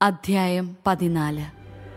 അധ്യായം പതിനാല്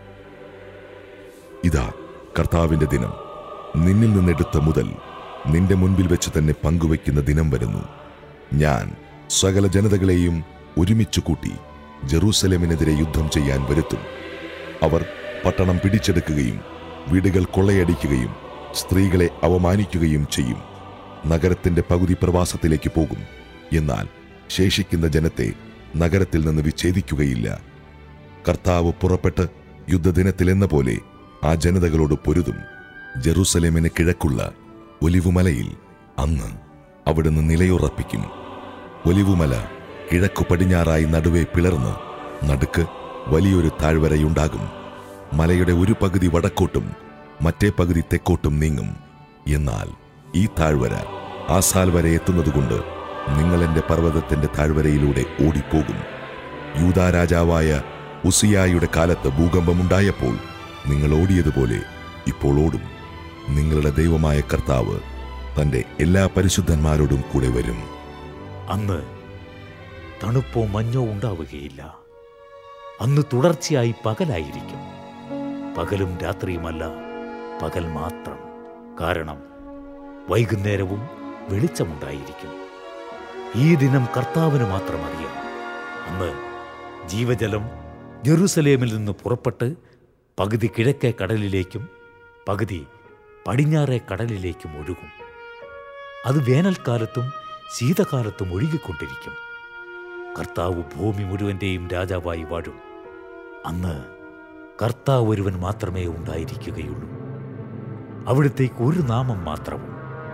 ഇതാ കർത്താവിന്റെ ദിനം നിന്നിൽ നിന്നെടുത്ത മുതൽ നിന്റെ മുൻപിൽ വെച്ച് തന്നെ പങ്കുവയ്ക്കുന്ന ദിനം വരുന്നു ഞാൻ സകല ജനതകളെയും ഒരുമിച്ച് കൂട്ടി ജെറൂസലേമിനെതിരെ യുദ്ധം ചെയ്യാൻ വരുത്തും അവർ പട്ടണം പിടിച്ചെടുക്കുകയും വീടുകൾ കൊള്ളയടിക്കുകയും സ്ത്രീകളെ അവമാനിക്കുകയും ചെയ്യും നഗരത്തിന്റെ പകുതി പ്രവാസത്തിലേക്ക് പോകും എന്നാൽ ശേഷിക്കുന്ന ജനത്തെ നഗരത്തിൽ നിന്ന് വിച്ഛേദിക്കുകയില്ല കർത്താവ് പുറപ്പെട്ട് യുദ്ധദിനത്തിലെന്ന പോലെ ആ ജനതകളോട് പൊരുതും ജെറൂസലേമിന് കിഴക്കുള്ള ഒലിവുമലയിൽ അന്ന് അവിടുന്ന് നിലയുറപ്പിക്കും ഒലിവുമല കിഴക്കു പടിഞ്ഞാറായി നടുവെ പിളർന്ന് നടുക്ക് വലിയൊരു താഴ്വരയുണ്ടാകും മലയുടെ ഒരു പകുതി വടക്കോട്ടും മറ്റേ പകുതി തെക്കോട്ടും നീങ്ങും എന്നാൽ ഈ താഴ്വര ആസാൽ വരെ എത്തുന്നതുകൊണ്ട് നിങ്ങൾ എന്റെ പർവ്വതത്തിന്റെ താഴ്വരയിലൂടെ ഓടിപ്പോകും യൂദാ രാജാവായ ഉസിയായുടെ കാലത്ത് ഭൂകമ്പമുണ്ടായപ്പോൾ നിങ്ങൾ ഓടിയതുപോലെ ഇപ്പോൾ ഓടും നിങ്ങളുടെ ദൈവമായ കർത്താവ് തന്റെ എല്ലാ പരിശുദ്ധന്മാരോടും കൂടെ വരും അന്ന് തണുപ്പോ മഞ്ഞോ ഉണ്ടാവുകയില്ല അന്ന് തുടർച്ചയായി പകലായിരിക്കും പകലും രാത്രിയുമല്ല പകൽ മാത്രം കാരണം വൈകുന്നേരവും വെളിച്ചമുണ്ടായിരിക്കും ഈ ദിനം കർത്താവിന് മാത്രം അറിയാം അന്ന് ജീവജലം ജെറുസലേമിൽ നിന്ന് പുറപ്പെട്ട് പകുതി കിഴക്കേ കടലിലേക്കും പകുതി പടിഞ്ഞാറേ കടലിലേക്കും ഒഴുകും അത് വേനൽക്കാലത്തും ശീതകാലത്തും ഒഴുകിക്കൊണ്ടിരിക്കും കർത്താവ് ഭൂമി മുഴുവന്റെയും രാജാവായി വാഴും അന്ന് കർത്താവ് ഒരുവൻ മാത്രമേ ഉണ്ടായിരിക്കുകയുള്ളൂ അവിടത്തേക്ക് ഒരു നാമം മാത്രവും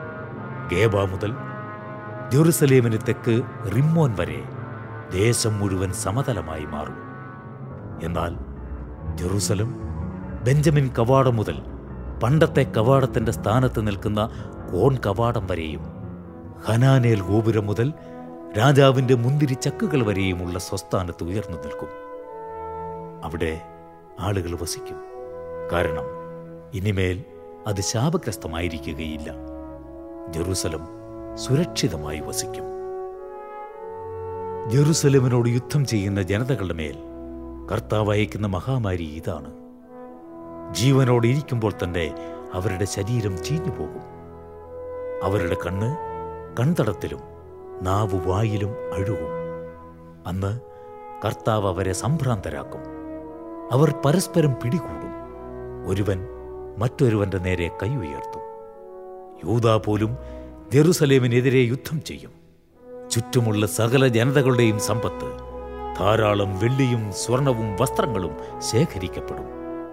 ഗേബ മുതൽ ജെറുസലേമിന് തെക്ക് റിമ്മോൻ വരെ ദേശം മുഴുവൻ സമതലമായി മാറും എന്നാൽ ജെറുസലം ബെഞ്ചമിൻ കവാടം മുതൽ പണ്ടത്തെ കവാടത്തിന്റെ സ്ഥാനത്ത് നിൽക്കുന്ന കോൺ കവാടം വരെയും ഹനാനേൽ ഗോപുരം മുതൽ രാജാവിന്റെ മുന്തിരി ചക്കുകൾ വരെയുമുള്ള സ്വസ്ഥാനത്ത് ഉയർന്നു നിൽക്കും അവിടെ ആളുകൾ വസിക്കും കാരണം ഇനിമേൽ അത് ശാപഗ്രസ്തമായിരിക്കുകയില്ല ജെറുസലം സുരക്ഷിതമായി വസിക്കും ജെറുസലമിനോട് യുദ്ധം ചെയ്യുന്ന ജനതകളുടെ മേൽ കർത്താവ് അയക്കുന്ന മഹാമാരി ഇതാണ് ജീവനോടെ ഇരിക്കുമ്പോൾ തന്നെ അവരുടെ ശരീരം ചീഞ്ഞു പോകും അവരുടെ കണ്ണ് കൺതടത്തിലും നാവ് വായിലും അഴുകും അന്ന് കർത്താവ് അവരെ സംഭ്രാന്തരാക്കും അവർ പരസ്പരം പിടികൂടും ഒരുവൻ മറ്റൊരുവന്റെ നേരെ കൈ ഉയർത്തും യൂദാ പോലും ജെറുസലേമിനെതിരെ യുദ്ധം ചെയ്യും ചുറ്റുമുള്ള സകല ജനതകളുടെയും സമ്പത്ത് ധാരാളം വെള്ളിയും സ്വർണവും വസ്ത്രങ്ങളും ശേഖരിക്കപ്പെടും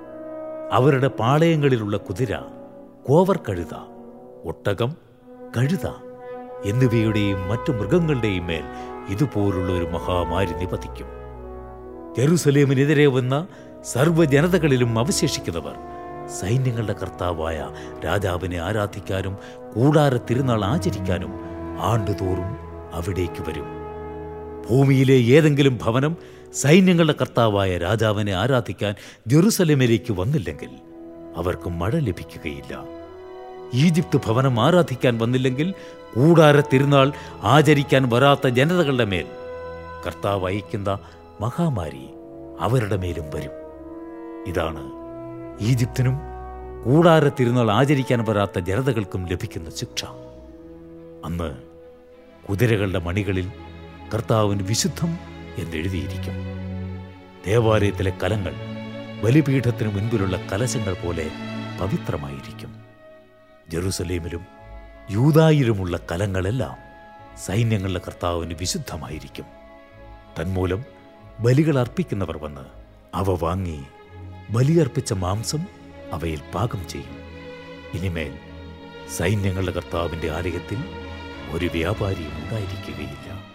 അവരുടെ പാളയങ്ങളിലുള്ള കുതിര കോവർ കഴുത ഒട്ടകം കഴുത എന്നിവയുടെയും മറ്റു മൃഗങ്ങളുടെയും മേൽ ഇതുപോലുള്ള ഒരു മഹാമാരി നിപതിക്കും ജെറുസലേമിനെതിരെ വന്ന സർവ്വജനതകളിലും അവശേഷിക്കുന്നവർ സൈന്യങ്ങളുടെ കർത്താവായ രാജാവിനെ ആരാധിക്കാനും കൂടാര തിരുനാൾ ആചരിക്കാനും ആണ്ടുതോറും അവിടേക്ക് വരും ഭൂമിയിലെ ഏതെങ്കിലും ഭവനം സൈന്യങ്ങളുടെ കർത്താവായ രാജാവിനെ ആരാധിക്കാൻ ജെറുസലേമിലേക്ക് വന്നില്ലെങ്കിൽ അവർക്ക് മഴ ലഭിക്കുകയില്ല ഈജിപ്ത് ഭവനം ആരാധിക്കാൻ വന്നില്ലെങ്കിൽ കൂടാര തിരുനാൾ ആചരിക്കാൻ വരാത്ത ജനതകളുടെ മേൽ കർത്താവ് അയക്കുന്ന മഹാമാരി അവരുടെ മേലും വരും ഇതാണ് ഈജിപ്തിനും കൂടാര തിരുനാൾ ആചരിക്കാൻ വരാത്ത ജനതകൾക്കും ലഭിക്കുന്ന ശിക്ഷ അന്ന് കുതിരകളുടെ മണികളിൽ കർത്താവിന് വിശുദ്ധം എന്നെഴുതിയിരിക്കും ദേവാലയത്തിലെ കലങ്ങൾ ബലിപീഠത്തിന് മുൻപിലുള്ള കലശങ്ങൾ പോലെ പവിത്രമായിരിക്കും ജെറുസലേമിലും യൂതായിലുമുള്ള കലങ്ങളെല്ലാം സൈന്യങ്ങളുടെ കർത്താവിന് വിശുദ്ധമായിരിക്കും തന്മൂലം ബലികൾ അർപ്പിക്കുന്നവർ വന്ന് അവ വാങ്ങി ബലിയർപ്പിച്ച മാംസം അവയിൽ പാകം ചെയ്യും ഇനിമേൽ സൈന്യങ്ങളുടെ കർത്താവിന്റെ ആലയത്തിൽ ഒരു വ്യാപാരിയും ഉണ്ടായിരിക്കുകയില്ല